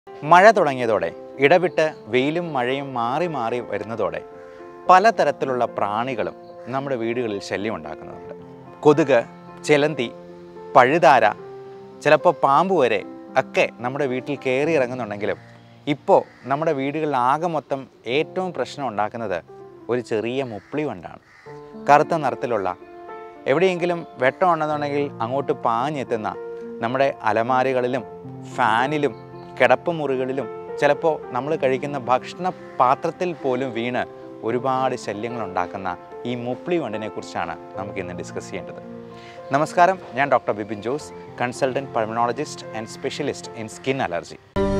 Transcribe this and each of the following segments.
മഴ തുടങ്ങിയതോടെ ഇടവിട്ട് വെയിലും മഴയും മാറി മാറി വരുന്നതോടെ പലതരത്തിലുള്ള പ്രാണികളും നമ്മുടെ വീടുകളിൽ ശല്യം ഉണ്ടാക്കുന്നുണ്ട് കൊതുക് ചിലന്തി പഴുതാര ചിലപ്പോൾ പാമ്പ് വരെ ഒക്കെ നമ്മുടെ വീട്ടിൽ കയറി ഇറങ്ങുന്നുണ്ടെങ്കിലും ഇപ്പോൾ നമ്മുടെ വീടുകളിൽ ആകെ മൊത്തം ഏറ്റവും പ്രശ്നം ഉണ്ടാക്കുന്നത് ഒരു ചെറിയ മുപ്പിളി വണ്ടാണ് കറുത്ത നിറത്തിലുള്ള എവിടെയെങ്കിലും വെട്ടം ഉണ്ടെന്നുണ്ടെങ്കിൽ അങ്ങോട്ട് പാഞ്ഞെത്തുന്ന നമ്മുടെ അലമാരകളിലും ഫാനിലും കിടപ്പുമുറികളിലും ചിലപ്പോൾ നമ്മൾ കഴിക്കുന്ന ഭക്ഷണ പാത്രത്തിൽ പോലും വീണ് ഒരുപാട് ശല്യങ്ങൾ ഉണ്ടാക്കുന്ന ഈ മുപ്പിളി വണ്ടിനെ കുറിച്ചാണ് നമുക്ക് ഇന്ന് ഡിസ്കസ് ചെയ്യേണ്ടത് നമസ്കാരം ഞാൻ doctor Bipin Jose consultant pulmonologist and specialist in skin allergy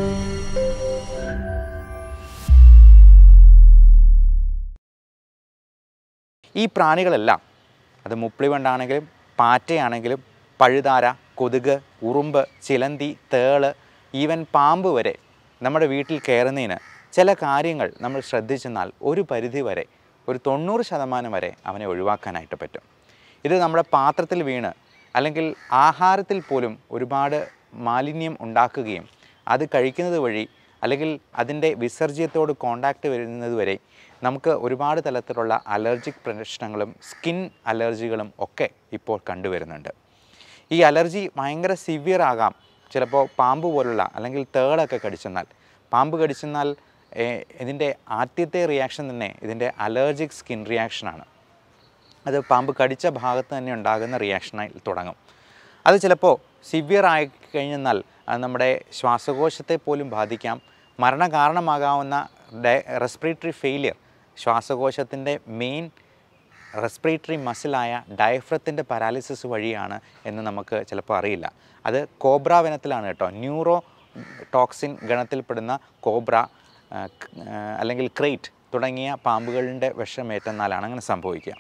ഈ പ്രാണികളെല്ലാം അത് മുപ്പിളിവണ്ടാണെങ്കിലും പാറ്റയാണെങ്കിലും പഴുതാര കൊതുക് ഉറുമ്പ് ചിലന്തി തേള് ഈവൻ പാമ്പ് വരെ നമ്മുടെ വീട്ടിൽ കയറുന്നതിന് ചില കാര്യങ്ങൾ നമ്മൾ ശ്രദ്ധിച്ചെന്നാൽ ഒരു പരിധി വരെ ഒരു തൊണ്ണൂറ് ശതമാനം വരെ അവനെ ഒഴിവാക്കാനായിട്ട് പറ്റും ഇത് നമ്മുടെ പാത്രത്തിൽ വീണ് അല്ലെങ്കിൽ ആഹാരത്തിൽ പോലും ഒരുപാട് മാലിന്യം ഉണ്ടാക്കുകയും അത് കഴിക്കുന്നത് വഴി അല്ലെങ്കിൽ അതിൻ്റെ വിസർജ്യത്തോട് കോണ്ടാക്റ്റ് വരുന്നത് വരെ നമുക്ക് ഒരുപാട് തരത്തിലുള്ള അലർജിക് പ്രശ്നങ്ങളും സ്കിൻ അലർജികളും ഒക്കെ ഇപ്പോൾ കണ്ടുവരുന്നുണ്ട് ഈ അലർജി ഭയങ്കര സിവിയർ ആകാം ചിലപ്പോൾ പാമ്പ് പോലുള്ള അല്ലെങ്കിൽ തേളൊക്കെ കടിച്ചെന്നാൽ പാമ്പ് കടിച്ചെന്നാൽ ഏഹ്, ഇതിൻ്റെ ആദ്യത്തെ റിയാക്ഷൻ തന്നെ ഇതിൻ്റെ അലർജിക് സ്കിൻ റിയാക്ഷനാണ് അത് പാമ്പ് കടിച്ച ഭാഗത്ത് തന്നെ ഉണ്ടാകുന്ന റിയാക്ഷനായി തുടങ്ങും അത് ചിലപ്പോൾ സിവിയർ ആയി കഴിഞ്ഞാൽ അത് നമ്മുടെ ശ്വാസകോശത്തെ പോലും ബാധിക്കാം മരണകാരണമാകാവുന്ന ഡയ റെസ്പിറേറ്ററി ഫെയിലിയർ ശ്വാസകോശത്തിൻ്റെ മെയിൻ റെസ്പിറേറ്ററി മസിലായ ഡയഫ്രത്തിൻ്റെ പാരാലിസിസ് വഴിയാണ് എന്ന് നമുക്ക് ചിലപ്പോൾ അറിയില്ല അത് കോബ്ര വനത്തിലാണ് കേട്ടോ ന്യൂറോ ടോക്സിൻ ഗണത്തിൽപ്പെടുന്ന കോബ്ര ആ, ക- ആ, അല്ലെങ്കിൽ ക്രേറ്റ് തുടങ്ങിയ പാമ്പുകളുടെ വിഷമേറ്റെന്നാലാണ് അങ്ങനെ സംഭവിക്കുക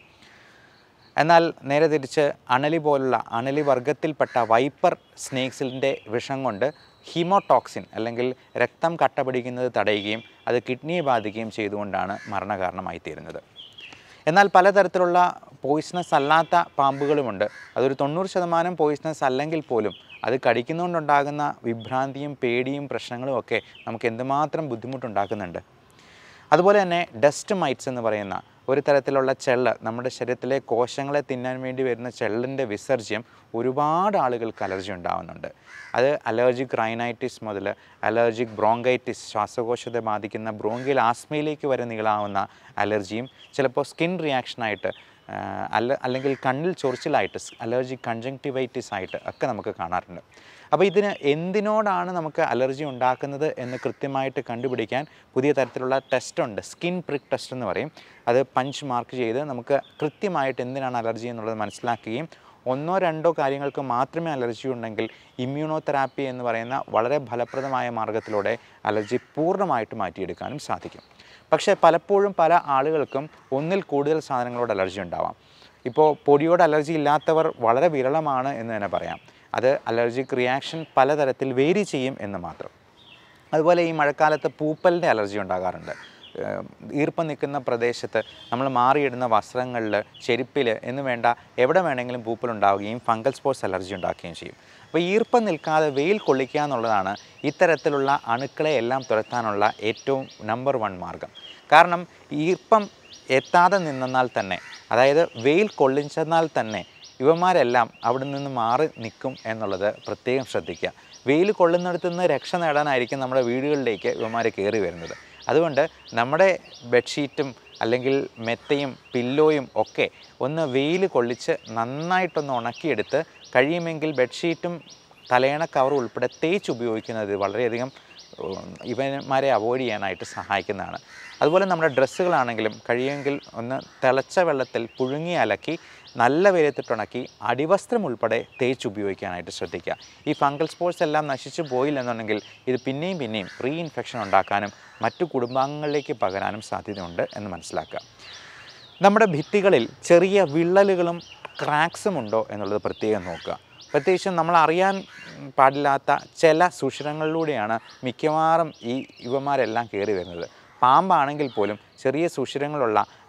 എന്നാൽ നേരെ തിരിച്ച് അണലി പോലുള്ള അണലി വർഗത്തിൽപ്പെട്ട വൈപ്പർ സ്നേക്സിൻ്റെ വിഷം കൊണ്ട് ഹീമോടോക്സിൻ അല്ലെങ്കിൽ രക്തം കട്ട പിടിക്കുന്നത് തടയുകയും അത് കിഡ്നിയെ ബാധിക്കുകയും ചെയ്തുകൊണ്ടാണ് മരണകാരണമായി തീരുന്നത് എന്നാൽ പലതരത്തിലുള്ള പോയിസണസ് അല്ലാത്ത പാമ്പുകളുമുണ്ട് അതൊരു തൊണ്ണൂറ് ശതമാനം പോയിസണസ് അല്ലെങ്കിൽ പോലും അത് കടിക്കുന്നതുകൊണ്ടുണ്ടാകുന്ന വിഭ്രാന്തിയും പേടിയും പ്രശ്നങ്ങളും ഒക്കെ നമുക്ക് എന്തുമാത്രം ബുദ്ധിമുട്ടുണ്ടാക്കുന്നുണ്ട് അതുപോലെ തന്നെ ഡസ്റ്റ് മൈറ്റ്സ് എന്ന് പറയുന്ന ഒരു തരത്തിലുള്ള ചെള്ള് നമ്മുടെ ശരീരത്തിലെ കോശങ്ങളെ തിന്നാൻ വേണ്ടി വരുന്ന ചെള്ളിൻ്റെ വിസർജ്യം ഒരുപാട് ആളുകൾക്ക് അലർജി ഉണ്ടാവുന്നുണ്ട് അത് അലർജിക് റൈനൈറ്റിസ് മുതൽ അലർജിക് ബ്രോങ്കൈറ്റിസ് ശ്വാസകോശത്തെ ബാധിക്കുന്ന ബ്രോങ്കിയൽ ആസ്മയിലേക്ക് വരെ നീളാവുന്ന അലർജിയും ചിലപ്പോൾ സ്കിൻ റിയാക്ഷനായിട്ട് ആഹ് അല്ല അല്ലെങ്കിൽ കണ്ണിൽ ചൊറിച്ചിലായിട്ട് അലർജിക് കൺജങ്ക്റ്റിവൈറ്റിസ് ആയിട്ട് ഒക്കെ നമുക്ക് കാണാറുണ്ട് അപ്പോൾ ഇതിന് എന്തിനോടാണ് നമുക്ക് അലർജി ഉണ്ടാക്കുന്നത് എന്ന് കൃത്യമായിട്ട് കണ്ടുപിടിക്കാൻ പുതിയ തരത്തിലുള്ള ടെസ്റ്റ് ഉണ്ട് സ്കിൻ പ്രിക് ടെസ്റ്റ് എന്ന് പറയും അത് പഞ്ച് മാർക്ക് ചെയ്ത് നമുക്ക് കൃത്യമായിട്ട് എന്തിനാണ് അലർജി എന്നുള്ളത് മനസ്സിലാക്കുകയും ഒന്നോ രണ്ടോ കാര്യങ്ങൾക്ക് മാത്രമേ അലർജി ഉണ്ടെങ്കിൽ ഇമ്മ്യൂണോ തെറാപ്പി എന്ന് പറയുന്ന വളരെ ഫലപ്രദമായ മാർഗത്തിലൂടെ അലർജി പൂർണ്ണമായിട്ട് മാറ്റിയെടുക്കാനും സാധിക്കും പക്ഷേ പലപ്പോഴും പല ആളുകൾക്കും ഒന്നിൽ കൂടുതൽ സാധനങ്ങളോട് അലർജി ഉണ്ടാവാം ഇപ്പോൾ പൊടിയോട് അലർജി ഇല്ലാത്തവർ വളരെ വിരളമാണ് എന്ന് തന്നെ പറയാം അത് അലർജിക് റിയാക്ഷൻ പലതരത്തിൽ വേരി ചെയ്യും എന്ന് മാത്രം അതുപോലെ ഈ മഴക്കാലത്ത് പൂപ്പലിൻ്റെ അലർജി ഉണ്ടാകാറുണ്ട് ഏഹ് ഈർപ്പം നിൽക്കുന്ന പ്രദേശത്ത് നമ്മൾ മാറിയിടുന്ന വസ്ത്രങ്ങളിൽ ചെരുപ്പിൽ എന്ന് വേണ്ട എവിടെ വേണമെങ്കിലും പൂപ്പൽ ഉണ്ടാവുകയും ഫംഗൽ സ്പോർട്സ് അലർജി ഉണ്ടാക്കുകയും ചെയ്യും അപ്പോൾ ഈർപ്പം നിൽക്കാതെ വെയിൽ കൊള്ളിക്കുക എന്നുള്ളതാണ് ഇത്തരത്തിലുള്ള അണുക്കളെ എല്ലാം തുരത്താനുള്ള ഏറ്റവും നമ്പർ വൺ മാർഗം കാരണം ഈർപ്പം എത്താതെ നിന്നാൽ തന്നെ അതായത് വെയിൽ കൊള്ളിച്ചെന്നാൽ തന്നെ ഇവന്മാരെല്ലാം അവിടെ നിന്ന് മാറി നിൽക്കും എന്നുള്ളത് പ്രത്യേകം ശ്രദ്ധിക്കുക വെയിൽ കൊള്ളുന്നിടത്തു നിന്ന് രക്ഷ നേടാനായിരിക്കും നമ്മുടെ വീടുകളിലേക്ക് ഇവന്മാർ കയറി വരുന്നത് അതുകൊണ്ട് നമ്മുടെ ബെഡ്ഷീറ്റും അല്ലെങ്കിൽ മെത്തയും പില്ലോയും ഒക്കെ ഒന്ന് വെയിൽ കൊള്ളിച്ച് നന്നായിട്ടൊന്ന് ഉണക്കിയെടുത്ത് കഴിയുമെങ്കിൽ ബെഡ്ഷീറ്റും തലയണ കവർ ഉൾപ്പെടെ തേച്ച് ഉപയോഗിക്കുന്നത് വളരെയധികം ഉം, ഇവന്മാരെ അവോയ്ഡ് ചെയ്യാനായിട്ട് സഹായിക്കുന്നതാണ് അതുപോലെ നമ്മുടെ ഡ്രസ്സുകളാണെങ്കിലും കഴിയുമെങ്കിൽ ഒന്ന് തിളച്ച വെള്ളത്തിൽ പുഴുങ്ങി അലക്കി നല്ല വെയിലത്തിട്ടുണക്കി അടിവസ്ത്രം ഉൾപ്പെടെ തേച്ച് ഉപയോഗിക്കാനായിട്ട് ശ്രദ്ധിക്കുക ഈ ഫംഗൽ സ്പോർട്സ് എല്ലാം നശിച്ചു പോയില്ലെന്നുണ്ടെങ്കിൽ ഇത് പിന്നെയും പിന്നെയും റീ ഇൻഫെക്ഷൻ ഉണ്ടാക്കാനും മറ്റു കുടുംബാംഗങ്ങളിലേക്ക് പകരാനും സാധ്യതയുണ്ട് എന്ന് മനസ്സിലാക്കുക നമ്മുടെ ഭിത്തികളിൽ ചെറിയ വിള്ളലുകളും ക്രാക്സും ഉണ്ടോ എന്നുള്ളത് പ്രത്യേകം നോക്കുക പ്രത്യേകിച്ചും നമ്മൾ അറിയാൻ പാടില്ലാത്ത ചില സുഷിരങ്ങളിലൂടെയാണ് മിക്കവാറും ഈ ഇവന്മാരെല്ലാം കയറി വരുന്നത് പാമ്പാണെങ്കിൽ പോലും ചെറിയ സുഷിരങ്ങളുള്ള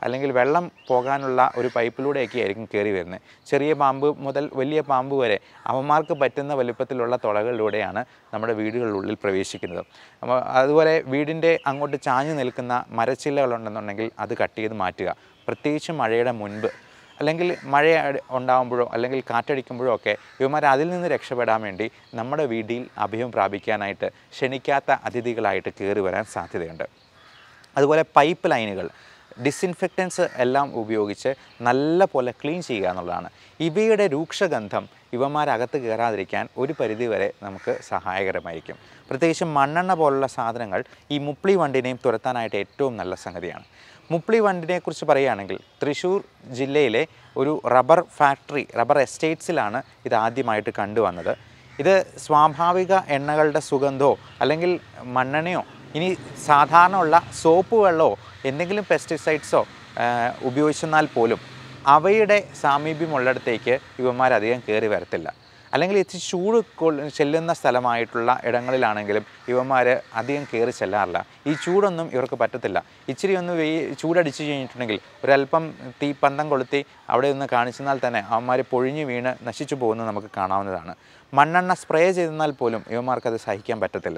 അല്ലെങ്കിൽ വെള്ളം പോകാനുള്ള ഒരു പൈപ്പിലൂടെയൊക്കെ ആയിരിക്കും കയറി വരുന്നത് ചെറിയ പാമ്പ് മുതൽ വലിയ പാമ്പ് വരെ അവന്മാർക്ക് പറ്റുന്ന വലുപ്പത്തിലുള്ള തുളകളിലൂടെയാണ് നമ്മുടെ വീടുകളിലുള്ളിൽ പ്രവേശിക്കുന്നത് അപ്പോൾ അതുപോലെ വീടിൻ്റെ അങ്ങോട്ട് ചാഞ്ഞു നിൽക്കുന്ന മരച്ചില്ലകളുണ്ടെന്നുണ്ടെങ്കിൽ അത് കട്ട് ചെയ്ത് മാറ്റുക പ്രത്യേകിച്ച് മഴയുടെ മുൻപ് അല്ലെങ്കിൽ മഴ അടി- ഉണ്ടാകുമ്പോഴോ അല്ലെങ്കിൽ കാറ്റടിക്കുമ്പോഴോ ഒക്കെ ഇവന്മാർ അതിൽ നിന്ന് രക്ഷപ്പെടാൻ വേണ്ടി നമ്മുടെ വീട്ടിൽ അഭയം പ്രാപിക്കാനായിട്ട് ക്ഷണിക്കാത്ത അതിഥികളായിട്ട് കയറി വരാൻ സാധ്യതയുണ്ട് അതുപോലെ പൈപ്പ് ലൈനുകൾ ഡിസിൻഫെക്റ്റൻസ് എല്ലാം ഉപയോഗിച്ച് നല്ല പോലെ ക്ലീൻ ചെയ്യുക എന്നുള്ളതാണ് ഇവയുടെ രൂക്ഷഗന്ധം ഇവന്മാരകത്ത് കയറാതിരിക്കാൻ ഒരു പരിധിവരെ നമുക്ക് സഹായകരമായിരിക്കും പ്രത്യേകിച്ച് മണ്ണെണ്ണ പോലുള്ള സാധനങ്ങൾ ഈ മുപ്ലി വണ്ടിനെയും തുരത്താനായിട്ട് ഏറ്റവും നല്ല സംഗതിയാണ് മുപ്ലി വണ്ടിനെ കുറിച്ച് പറയുകയാണെങ്കിൽ തൃശ്ശൂർ ജില്ലയിലെ ഒരു റബ്ബർ ഫാക്ടറി റബ്ബർ എസ്റ്റേറ്റ്സിലാണ് ഇത് ആദ്യമായിട്ട് കണ്ടുവന്നത് ഇത് സ്വാഭാവിക എണ്ണകളുടെ സുഗന്ധമോ അല്ലെങ്കിൽ മണ്ണെണ്ണയോ ഇനി സാധാരണ ഉള്ള സോപ്പ് വെള്ളമോ എന്തെങ്കിലും പെസ്റ്റിസൈഡ്സോ ഉപയോഗിച്ചെന്നാൽ പോലും അവയുടെ സാമീപ്യമുള്ളിടത്തേക്ക് ഇവന്മാരധികം കയറി വരത്തില്ല അല്ലെങ്കിൽ ഇച്ചിരി ചൂട് കൊൾ- ചെല്ലുന്ന സ്ഥലമായിട്ടുള്ള ഇടങ്ങളിലാണെങ്കിലും ഇവന്മാർ അധികം കയറി ചെല്ലാറില്ല ഈ ചൂടൊന്നും ഇവർക്ക് പറ്റത്തില്ല ഇച്ചിരി ഒന്ന് വെയി ചൂടടിച്ച് കഴിഞ്ഞിട്ടുണ്ടെങ്കിൽ ഒരല്പം തീ പന്തം കൊളുത്തി അവിടെ ഒന്ന് കാണിച്ചെന്നാൽ തന്നെ അവന്മാർ പൊഴിഞ്ഞു വീണ് നശിച്ചു പോകുന്നത് നമുക്ക് കാണാവുന്നതാണ് മണ്ണെണ്ണ സ്പ്രേ ചെയ്തെന്നാൽ പോലും ഇവന്മാർക്കത് സഹിക്കാൻ പറ്റത്തില്ല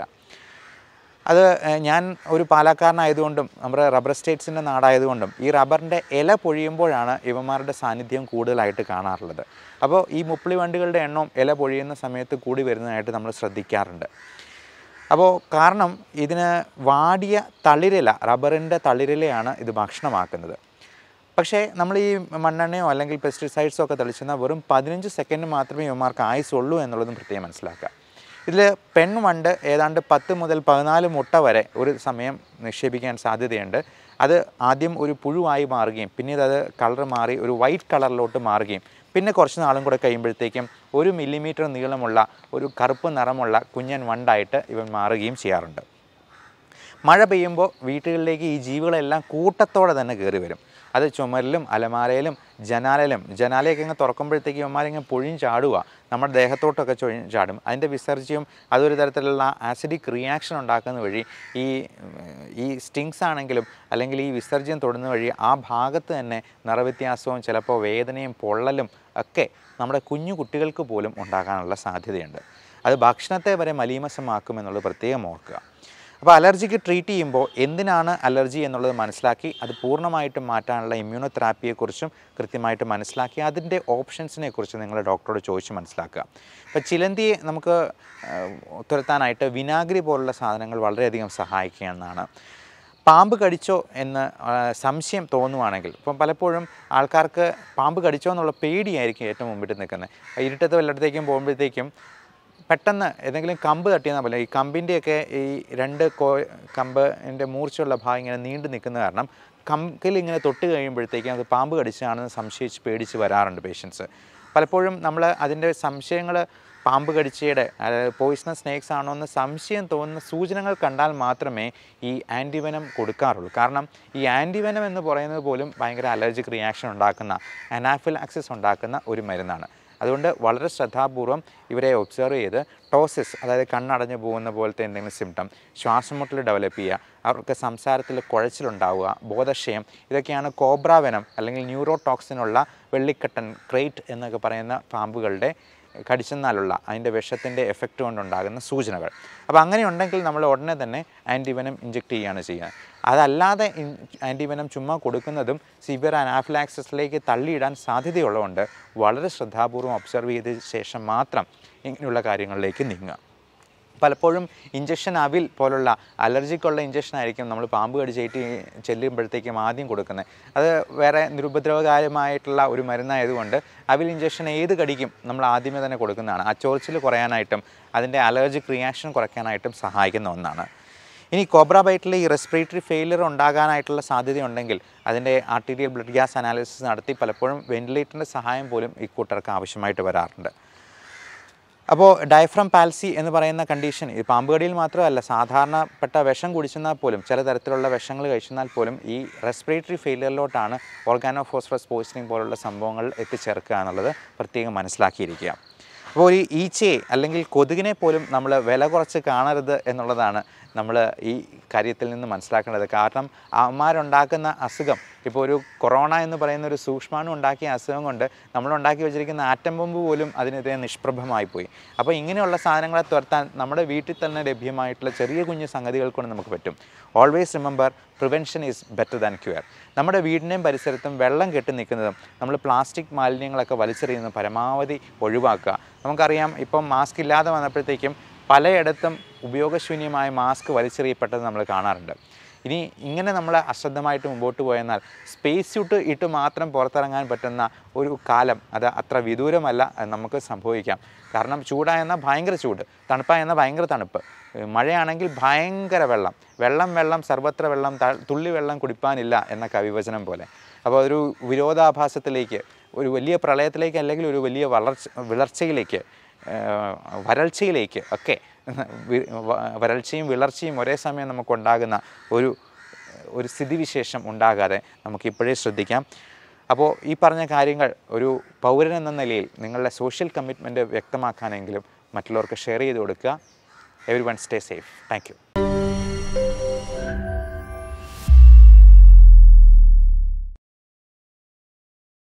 അത് ഏഹ്, ഞാൻ ഒരു പാലക്കാരനായതുകൊണ്ടും നമ്മുടെ റബ്ബർ സ്റ്റേറ്റ്സിൻ്റെ നാടായതുകൊണ്ടും ഈ റബ്ബറിൻ്റെ ഇല പൊഴിയുമ്പോഴാണ് ഇവന്മാരുടെ സാന്നിധ്യം കൂടുതലായിട്ട് കാണാറുള്ളത് അപ്പോൾ ഈ മുപ്പിളി വണ്ടുകളുടെ എണ്ണം ഇല പൊഴിയുന്ന സമയത്ത് കൂടി വരുന്നതായിട്ട് നമ്മൾ ശ്രദ്ധിക്കാറുണ്ട് അപ്പോൾ കാരണം ഇതിന് വാടിയ തളിരില റബ്ബറിൻ്റെ തളിരിലയാണ് ഇത് ഭക്ഷണമാക്കുന്നത് പക്ഷേ നമ്മൾ ഈ മണ്ണെണ്ണയോ അല്ലെങ്കിൽ പെസ്റ്റിസൈഡ്സോ ഒക്കെ തെളിച്ചെന്നാൽ വെറും പതിനഞ്ച് സെക്കൻഡ് മാത്രമേ ഇവന്മാർക്ക് ആയുസുള്ളൂ എന്നുള്ളതും പ്രത്യേകം മനസ്സിലാക്കുക ഇതിൽ പെൺവണ്ട് ഏതാണ്ട് പത്ത് മുതൽ പതിനാല് മുട്ട വരെ ഒരു സമയം നിക്ഷേപിക്കാൻ സാധ്യതയുണ്ട് അത് ആദ്യം ഒരു പുഴുവായി മാറുകയും പിന്നീട് അത് കളർ മാറി ഒരു വൈറ്റ് കളറിലോട്ട് മാറുകയും പിന്നെ കുറച്ച് നാളും കൂടെ കഴിയുമ്പോഴത്തേക്കും ഒരു മില്ലിമീറ്റർ നീളമുള്ള ഒരു കറുപ്പ് നിറമുള്ള കുഞ്ഞൻ വണ്ടായിട്ട് ഇവൻ മാറുകയും ചെയ്യാറുണ്ട് മഴ പെയ്യുമ്പോൾ വീട്ടുകളിലേക്ക് ഈ ജീവികളെല്ലാം കൂട്ടത്തോടെ തന്നെ കയറി വരും അത് ചുമരിലും അലമാരയിലും ജനാലയിലും ജനാലയൊക്കെ ഇങ്ങ് തുറക്കുമ്പോഴത്തേക്ക് ഇവന്മാരിങ്ങനെ പൊഴിഞ്ഞ് ചാടുക നമ്മുടെ ദേഹത്തോട്ടൊക്കെ ചൊഴിഞ്ഞ് ചാടും അതിൻ്റെ വിസർജ്യം അതൊരു തരത്തിലുള്ള ആസിഡിക് റിയാക്ഷൻ ഉണ്ടാക്കുന്ന വഴി ഈ ഉം, ഈ സ്റ്റിങ്സ് ആണെങ്കിലും അല്ലെങ്കിൽ ഈ വിസർജ്യം തൊടുന്ന വഴി ആ ഭാഗത്ത് തന്നെ നിറവ്യത്യാസവും ചിലപ്പോൾ വേദനയും പൊള്ളലും ഒക്കെ നമ്മുടെ കുഞ്ഞു കുട്ടികൾക്ക് പോലും ഉണ്ടാകാനുള്ള സാധ്യതയുണ്ട് അത് ഭക്ഷണത്തെ വരെ മലീമസമാക്കുമെന്നുള്ളത് പ്രത്യേകം ഓർക്കുക അപ്പോൾ അലർജിക്ക് ട്രീറ്റ് ചെയ്യുമ്പോൾ എന്തിനാണ് അലർജി എന്നുള്ളത് മനസ്സിലാക്കി അത് പൂർണ്ണമായിട്ടും മാറ്റാനുള്ള ഇമ്മ്യൂണോതെറാപ്പിയെക്കുറിച്ചും കൃത്യമായിട്ട് മനസ്സിലാക്കി അതിൻ്റെ ഓപ്ഷൻസിനെ കുറിച്ച് നിങ്ങൾ ഡോക്ടറോട് ചോദിച്ച് മനസ്സിലാക്കുക ഇപ്പോൾ ചിലന്തിയെ നമുക്ക് ആ, തുരത്താനായിട്ട് വിനാഗിരി പോലുള്ള സാധനങ്ങൾ വളരെയധികം സഹായിക്കുകയെന്നാണ് പാമ്പ് കടിച്ചോ എന്ന് ആ, സംശയം തോന്നുവാണെങ്കിൽ ഇപ്പം പലപ്പോഴും ആൾക്കാർക്ക് പാമ്പ് കടിച്ചോ എന്നുള്ള പേടിയായിരിക്കും ഏറ്റവും മുമ്പിട്ട് നിൽക്കുന്നത് ഇരുട്ടത്ത് വല്ലയിടത്തേക്കും പോകുമ്പോഴത്തേക്കും പെട്ടെന്ന് ഏതെങ്കിലും കമ്പ് തട്ടിയെന്നാൽ പോലെ ഈ കമ്പിൻ്റെയൊക്കെ ഈ രണ്ട് കോ കമ്പിൻ്റെ മൂർച്ചയുള്ള ഭാഗം ഇങ്ങനെ നീണ്ടു നിൽക്കുന്ന കാരണം കമ്പിൽ ഇങ്ങനെ തൊട്ട് കഴിയുമ്പോഴത്തേക്കും അത് പാമ്പ് കടിച്ചാണെന്ന് സംശയിച്ച് പേടിച്ച് വരാറുണ്ട് പേഷ്യൻസ് പലപ്പോഴും നമ്മൾ അതിൻ്റെ സംശയങ്ങൾ പാമ്പ് കടിച്ചയുടെ അതായത് പോയിസണസ് സ്നേക്സ് ആണോ എന്ന് സംശയം തോന്നുന്ന സൂചനകൾ കണ്ടാൽ മാത്രമേ ഈ ആൻറ്റിവനം കൊടുക്കാറുള്ളൂ കാരണം ഈ ആൻറ്റിവനം എന്ന് പറയുന്നത് പോലും ഭയങ്കര അലർജിക് റിയാക്ഷൻ ഉണ്ടാക്കുന്ന അനാഫിലാക്സിസ് ഉണ്ടാക്കുന്ന ഒരു മരുന്നാണ് അതുകൊണ്ട് വളരെ ശ്രദ്ധാപൂർവം ഇവരെ ഒബ്സർവ് ചെയ്ത് ടോസിസ് അതായത് കണ്ണടഞ്ഞു പോകുന്ന പോലത്തെ എന്തെങ്കിലും സിംറ്റം ശ്വാസമുട്ടൽ ഡെവലപ്പ് ചെയ്യുക അവർക്ക് സംസാരത്തിൽ കുഴച്ചിലുണ്ടാവുക ബോധക്ഷയം ഇതൊക്കെയാണ് കോബ്രാവനം അല്ലെങ്കിൽ ന്യൂറോടോക്സിനുള്ള വെള്ളിക്കട്ടൻ ക്രേറ്റ് എന്നൊക്കെ പറയുന്ന പാമ്പുകളുടെ കടിച്ചെന്നാലുള്ള അതിൻ്റെ വിഷത്തിൻ്റെ എഫക്റ്റ് കൊണ്ടുണ്ടാകുന്ന സൂചനകൾ അപ്പോൾ അങ്ങനെ ഉണ്ടെങ്കിൽ നമ്മൾ ഉടനെ തന്നെ ആൻറ്റിവനം ഇഞ്ചെക്ട് ചെയ്യുകയാണ് ചെയ്യുക അതല്ലാതെ ആൻറ്റിവനം ചുമ്മാ കൊടുക്കുന്നതും സിവിയർ അനാഫിലാക്സിസിലേക്ക് തള്ളിയിടാൻ സാധ്യതയുള്ളതുകൊണ്ട് വളരെ ശ്രദ്ധാപൂർവം ഒബ്സർവ് ചെയ്ത ശേഷം മാത്രം ഇങ്ങനെയുള്ള കാര്യങ്ങളിലേക്ക് നീങ്ങുക പലപ്പോഴും ഇഞ്ചക്ഷൻ അവിൽ പോലുള്ള അലർജിക്കുള്ള ഇഞ്ചക്ഷൻ ആയിരിക്കും നമ്മൾ പാമ്പ് കടിച്ചേറ്റ് ചെല്ലുമ്പോഴത്തേക്കും ആദ്യം കൊടുക്കുന്നത് അത് വേറെ നിരുപദ്രവകാരമായിട്ടുള്ള ഒരു മരുന്നായതുകൊണ്ട് അവിൽ ഇഞ്ചക്ഷൻ ഏത് കടിക്കും നമ്മൾ ആദ്യമേ തന്നെ കൊടുക്കുന്നതാണ് ആ ചൊറിച്ചിൽ കുറയാനായിട്ടും അതിൻ്റെ അലർജിക് റിയാക്ഷൻ കുറയ്ക്കാനായിട്ടും സഹായിക്കുന്ന ഒന്നാണ് ഇനി കോബ്ര ബൈറ്റിൽ ഈ റെസ്പിറേറ്ററി ഫെയിലിയർ ഉണ്ടാകാനായിട്ടുള്ള സാധ്യതയുണ്ടെങ്കിൽ അതിൻ്റെ ആർട്ടീരിയൽ ബ്ലഡ് ഗ്യാസ് അനാലിസിസ് നടത്തി പലപ്പോഴും വെന്റിലേറ്ററിൻ്റെ സഹായം പോലും ഈ കൂട്ടർക്ക് ആവശ്യമായിട്ട് വരാറുണ്ട് അപ്പോൾ ഡയഫ്രം പാൽസി എന്ന് പറയുന്ന കണ്ടീഷൻ ഈ പാമ്പ് കടിയിൽ മാത്രമല്ല സാധാരണപ്പെട്ട വിഷം കുടിച്ചെന്നാൽ പോലും ചില തരത്തിലുള്ള വിഷങ്ങൾ കഴിച്ചെന്നാൽ പോലും ഈ റെസ്പിറേറ്ററി ഫെയിലിയറിലോട്ടാണ് ഓർഗാനോ ഫോസ്ഫറസ് പോയിസണിങ് പോലുള്ള സംഭവങ്ങൾ എത്തിച്ചേർക്കുക എന്നുള്ളത് പ്രത്യേകം മനസ്സിലാക്കിയിരിക്കുക അപ്പോൾ ഈ ഈച്ചയെ അല്ലെങ്കിൽ കൊതുകിനെ പോലും നമ്മൾ വില കുറച്ച് കാണരുത് എന്നുള്ളതാണ് നമ്മൾ ഈ കാര്യത്തിൽ നിന്ന് മനസ്സിലാക്കേണ്ടത് കാരണം അവന്മാരുണ്ടാക്കുന്ന അസുഖം ഇപ്പോൾ ഒരു കൊറോണ എന്ന് പറയുന്ന ഒരു സൂക്ഷ്മാണു ഉണ്ടാക്കിയ അസുഖം കൊണ്ട് നമ്മൾ ഉണ്ടാക്കി വെച്ചിരിക്കുന്ന ആറ്റം ബോംബ് പോലും അതിനെതിരെ നിഷ്പ്രഭമായി പോയി അപ്പോൾ ഇങ്ങനെയുള്ള സാധനങ്ങളെ തുരത്താൻ നമ്മുടെ വീട്ടിൽ തന്നെ ലഭ്യമായിട്ടുള്ള ചെറിയ കുഞ്ഞു സംഗതികൾ കൊണ്ട് നമുക്ക് പറ്റും always remember prevention is better than cure നമ്മുടെ വീടിൻ്റെയും പരിസരത്തും വെള്ളം കെട്ടി നിൽക്കുന്നതും നമ്മൾ പ്ലാസ്റ്റിക് മാലിന്യങ്ങളൊക്കെ വലിച്ചെറിയുന്നത് പരമാവധി ഒഴിവാക്കുക നമുക്കറിയാം ഇപ്പം മാസ്ക് ഇല്ലാതെ വന്നപ്പോഴത്തേക്കും പലയിടത്തും ഉപയോഗശൂന്യമായ മാസ്ക് വലിച്ചെറിയപ്പെട്ടത് നമ്മൾ കാണാറുണ്ട് ഇനി ഇങ്ങനെ നമ്മൾ അശ്രദ്ധമായിട്ട് മുമ്പോട്ട് പോയെന്നാൽ സ്പേസ് സ്യൂട്ട് ഇട്ട് മാത്രം പുറത്തിറങ്ങാൻ പറ്റുന്ന ഒരു കാലം അത് അത്ര വിദൂരമല്ല എന്ന് നമുക്ക് സംഭവിക്കാം കാരണം ചൂടായെന്നാൽ ഭയങ്കര ചൂട് തണുപ്പായെന്നാൽ ഭയങ്കര തണുപ്പ് ഏഹ് മഴയാണെങ്കിൽ ഭയങ്കര വെള്ളം വെള്ളം വെള്ളം സർവത്ര വെള്ളം ത- തുള്ളി വെള്ളം കുടിപ്പാനില്ല എന്ന കവിവചനം പോലെ അപ്പോൾ ഒരു വിരോധാഭാസത്തിലേക്ക് ഒരു വലിയ പ്രളയത്തിലേക്ക് അല്ലെങ്കിൽ ഒരു വലിയ വളർച്ച വിളർച്ചയിലേക്ക് ഏഹ് വരൾച്ചയിലേക്ക് ഒക്കെ വി- വ- വരൾച്ചയും വിളർച്ചയും ഒരേ സമയം നമുക്കുണ്ടാകുന്ന ഒരു ഒരു സ്ഥിതിവിശേഷം ഉണ്ടാകാതെ നമുക്കിപ്പോഴേ ശ്രദ്ധിക്കാം അപ്പോൾ ഈ പറഞ്ഞ കാര്യങ്ങൾ ഒരു പൗരൻ എന്ന നിലയിൽ നിങ്ങളുടെ സോഷ്യൽ കമ്മിറ്റ്മെൻറ്റ് വ്യക്തമാക്കാനെങ്കിലും മറ്റുള്ളവർക്ക് ഷെയർ ചെയ്ത് കൊടുക്കുക every one stay safe thank U